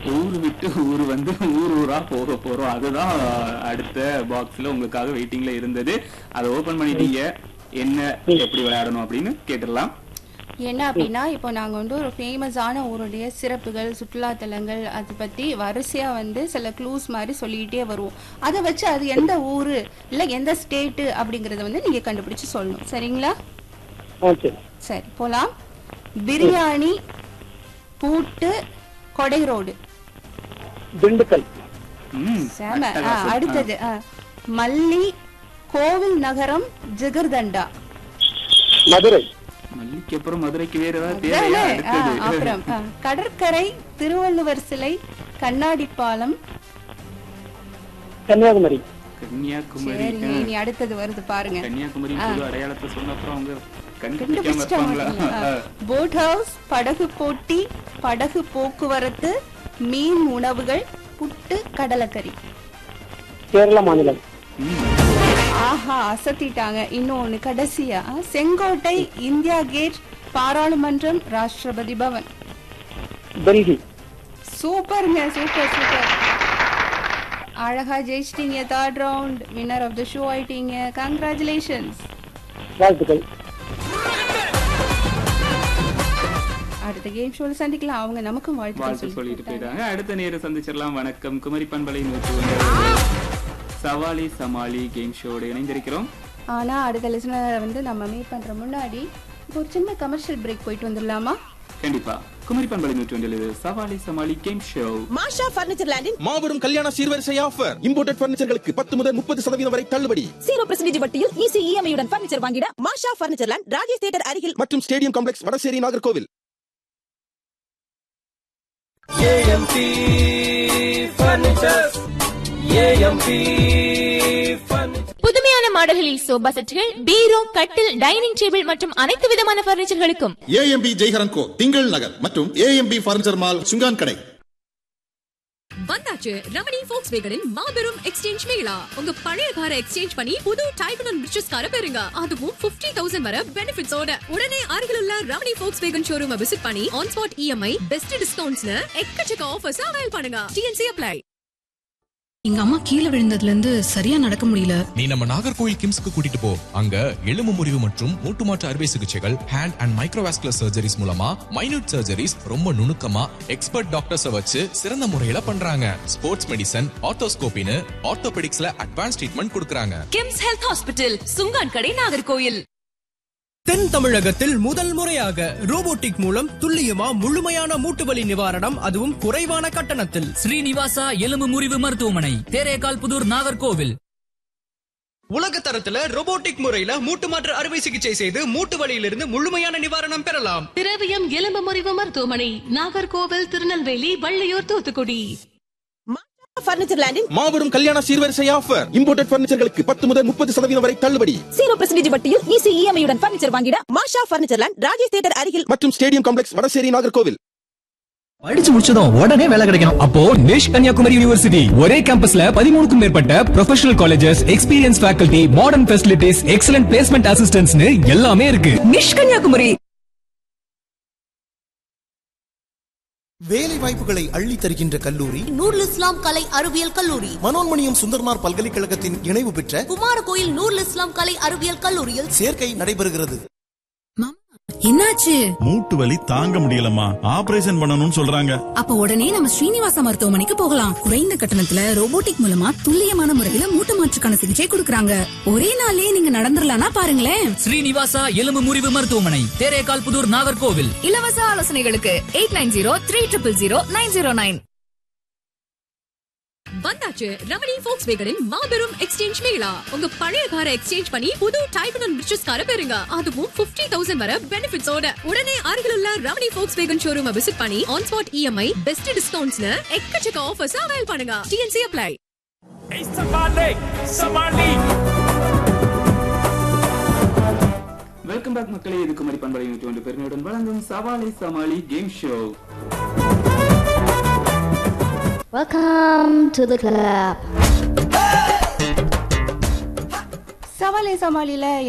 ஊர் விட்டு ஊர் வந்து ஊர் ஊரா போக போறோம் அதுதான் அடுத்த பாக்ஸ்ல உங்களுக்காக வெயிட்டிங்ல இருந்தது அதை ஓபன் பண்ணிட்டீங்க என்ன எப்படி விளையாடணும் அப்படின்னு கேட்டுடலாம் என்ன அப்படின்னா இப்போ நாங்கள் வந்து ஒரு ஃபேமஸான ஊருடைய சிறப்புகள் சுற்றுலாத்தலங்கள் அதை பற்றி வரிசையாக வந்து சில க்ளூஸ் மாதிரி சொல்லிக்கிட்டே வருவோம் அதை வச்சு அது எந்த ஊர் இல்லை எந்த ஸ்டேட்டு அப்படிங்கிறத வந்து நீங்கள் கண்டுபிடிச்சு சொல்லணும் சரிங்களா ஆ சரி சரி போகலாம் பிரியாணி பூட்டு கொடை ரோடு திண்டுக்கல் ம், சேம ஆ, அட்டகாசம். அடுத்தது ஆ. மல்லி கோவில் நகரம் ஜிகர்தண்டா மதுரை மல்லிக்கு அப்புறம் மதுரைக்கு வேற ஏதாவது அதானே? தேவையா ஆ, அடுத்தது அப்புறம் ஆ, கடற்கரை திருவள்ளுவர் சிலை கண்ணாடி பாலம் கன்னியாகுமரி கன்னியாகுமரி சரிங்க இனி அடுத்தது வருது பாருங்க கன்னியாகுமரி புது அடையாளத்தை சொன்ன அப்புறம் அவங்க கண்டுபிடிக்காம கண்டுபிடிச்சிட்டாங்க இருப்பாங்களா போட் ஹவுஸ் படகு போட்டி படகு போக்குவரத்து மீன் உணவுகள் புட்டு கடலக்கறி கேரள மாநிலம் ஆஹா அசத்திட்டாங்க இன்னொன்னு கடைசியா செங்கோட்டை இந்தியா கேட் பாராளுமன்றம் ராஷ்டிரபதி பவன் டெல்லி சூப்பருங்க சூப்பர் சூப்பர் அழகா ஜெயிச்சிட்டீங்க third round winner of the show ஆயிட்டீங்க கங்க்ராச்சுலேஷன்ஸ் வாழ்த்துக்கள் அடுத்த கேம் ஷோல சந்திக்கலாம் அவங்க நமக்கும் வாழ்த்து வாழ்த்து சொல்லிட்டு போயிட்டாங்க அடுத்த நேரம் சந்திச்சிடலாம் வணக்கம் குமரி பண்பலை நூற்று ஒன்று சவாலி சமாளி கேம் ஷோடு இணைந்திருக்கிறோம் ஆனா அடுத்த லிசனர் வந்து நம்ம மீட் பண்ற முன்னாடி இப்போ ஒரு சின்ன கமர்ஷியல் பிரேக் போயிட்டு வந்துடலாமா கண்டிப்பா குமரி பண்பலை நூற்று ஒன்றில் இது சவாலி சமாளி கேம் ஷோ மாஷா பர்னிச்சர் லேண்டின் மாபெரும் கல்யாண சீர்வரிசை ஆஃபர் இம்போர்ட்டட் பர்னிச்சர்களுக்கு பத்து முதல் முப்பது சதவீதம் வரை தள்ளுபடி ஜீரோ பெர்சன்டேஜ் வட்டியில் ஈஸி இஎம்ஐ உடன் பர்னிச்சர் வாங்கிட Masha furniture land Rajesh theatre அருகில் மற்றும் ஸ்டேடியம் காம்ப்ளெக்ஸ் வடசேரி நாகர்கோவில் புதுமையான மாடல்களில் சோபா செட்டுகள் பீரோ கட்டில் டைனிங் டேபிள் மற்றும் அனைத்து விதமான பர்னிச்சர்களுக்கும் ஏஎம்பி ஜெய்ஹரன் கோ திங்கள் நகர் மற்றும் ஏஎம்பி பர்னிச்சர் மால் சுங்கான் கடை வந்தாச்சு ரமணி ஃபோக்ஸ் வேகனின் மாபெரும் எக்ஸ்சேஞ்ச் மேளா உங்க பழைய காரை எக்ஸ்சேஞ்ச் பண்ணி புது டைப் அண்ட் பிரிட்ஜஸ் காரை பெறுங்க அதுவும் 50000 தௌசண்ட் வர பெனிஃபிட்ஸோட உடனே அருகில் உள்ள Ramani Volkswagen showroom visit பண்ணி ஆன் ஸ்பாட் இஎம்ஐ பெஸ்ட் டிஸ்கவுண்ட்ஸ்னு எக்கச்சக்க ஆஃபர்ஸ் அவைல் பண்ணுங்க டிஎன்சி அப்ளை எங்க அம்மா கீழே விழுந்ததுல இருந்து சரியா நடக்க முடியல நீ நம்ம நாகர்கோவில் கிம்ஸ்க்கு கூட்டிட்டு போ அங்க எலும்பு முறிவு மற்றும் மூட்டு மாற்று அறுவை சிகிச்சைகள் ஹேண்ட் அண்ட் மைக்ரோவாஸ்குலர் சர்ஜரிஸ் மூலமா மைனூட் சர்ஜரிஸ் ரொம்ப நுணுக்கமா எக்ஸ்பர்ட் டாக்டர்ஸ வச்சு சிறந்த முறையில பண்றாங்க ஸ்போர்ட்ஸ் மெடிசன் ஆர்த்தோஸ்கோபின்னு ஆர்த்தோபெடிக்ஸ்ல அட்வான்ஸ் ட்ரீட்மெண்ட் கொடுக்கறாங்க கிம்ஸ் ஹெல்த் ஹாஸ்பிட்டல் சுங்கான் கடை நாகர்கோயில் தென் தமிழகத்தில் முதல் முறையாக ரோபோட்டிக் மூலம் துல்லியமா முழுமையான மூட்டுவலி நிவாரணம் அதுவும் குறைவான கட்டணத்தில் ஸ்ரீனிவாசா எலும்பு முறிவு மருத்துவமனை தேரேகால் புதூர் நாகர்கோவில் உலக தரத்துல ரோபோட்டிக் முறையில மூட்டு மாற்று அறுவை சிகிச்சை செய்து மூட்டு வலியிலிருந்து முழுமையான நிவாரணம் பெறலாம் திரவியம் எலும்பு முறிவு மருத்துவமனை நாகர்கோவில் திருநெல்வேலி வள்ளியூர் தூத்துக்குடி பர்னிச்சர் லேண்டின் மாபெரும் கல்யாண சீர்வரிசை ஆஃபர் இம்போர்ட்டட் பர்னிச்சர்களுக்கு பத்து முதல் முப்பது சதவீதம் வரை தள்ளுபடி ஜீரோ பெர்சன்டேஜ் வட்டியில் ஈஸி இஎம்ஐ உடன் பர்னிச்சர் வாங்கிட Masha furniture land Rajesh theatre அருகில் மற்றும் ஸ்டேடியம் காம்ப்ளெக்ஸ் வடசேரி நாகர்கோவில் படிச்சு முடிச்சதும் உடனே வேலை கிடைக்கணும் அப்போ நிஷ் கன்னியாகுமரி யூனிவர்சிட்டி ஒரே கேம்பஸ்ல பதிமூணுக்கும் மேற்பட்ட professional colleges experience faculty modern facilities excellent placement அசிஸ்டன்ட்ஸ்னு எல்லாமே இருக்கு நிஷ் கன்னியாகுமரி வேலை வாய்ப்புகளை அள்ளி தருகின்ற கல்லூரி நூருல் இஸ்லாம் கலை அறிவியல் கல்லூரி மனோன்மணியம் சுந்தர்மார் பல்கலைக்கழகத்தின் இணைவு பெற்ற குமாரகோயில் நூருல் இஸ்லாம் கலை அறிவியல் கல்லூரியில் சேர்க்கை நடைபெறுகிறது என்னாச்சு மூட்டு வலி தாங்க முடியலம்மா ஆபரேஷன் பண்ணணும்னு சொல்றாங்க அப்ப உடனே நம்ம ஸ்ரீனிவாசா மருத்துவமனைக்கு போகலாம் குறைந்த கட்டணத்துல ரோபோட்டிக் மூலமா துல்லியமான முறையில மூட்டு மாற்றுக்கான சிகிச்சை கொடுக்கறாங்க ஒரே நாள்லயே நீங்க நடந்துடலாம்னா பாருங்களேன் ஸ்ரீனிவாசா எலும்பு முறிவு மருத்துவமனை தேரேகால் புதூர் நாகர்கோவில் இலவச ஆலோசனைகளுக்கு eight nine zero three triple zero nine zero nine வந்தாச்சு ரமணி ஃபோக்ஸ் வேகனின் மாபெரும் எக்ஸ்சேஞ்ச் மேளா உங்க பழைய காரை எக்ஸ்சேஞ்ச் பண்ணி புது டைப் அண்ட் பிரிட்ஜஸ் காரை பெறுங்க அதுவும் 50000 தௌசண்ட் வர பெனிஃபிட்ஸோட உடனே அருகில் உள்ள Ramani Volkswagen showroom visit பண்ணி ஆன் ஸ்பாட் இஎம்ஐ பெஸ்ட் டிஸ்கவுண்ட்ஸ்னு எக்கச்சக்க ஆஃபர்ஸ் அவைல் பண்ணுங்க டிஎன்சி அப்ளை வெல்கம் பேக் மக்களே இது குமரி பண்பலை நூற்று ஒன்று பெருமையுடன் வழங்கும் சவாலை சமாளி game show Welcome to the club. சவாலே சமாளில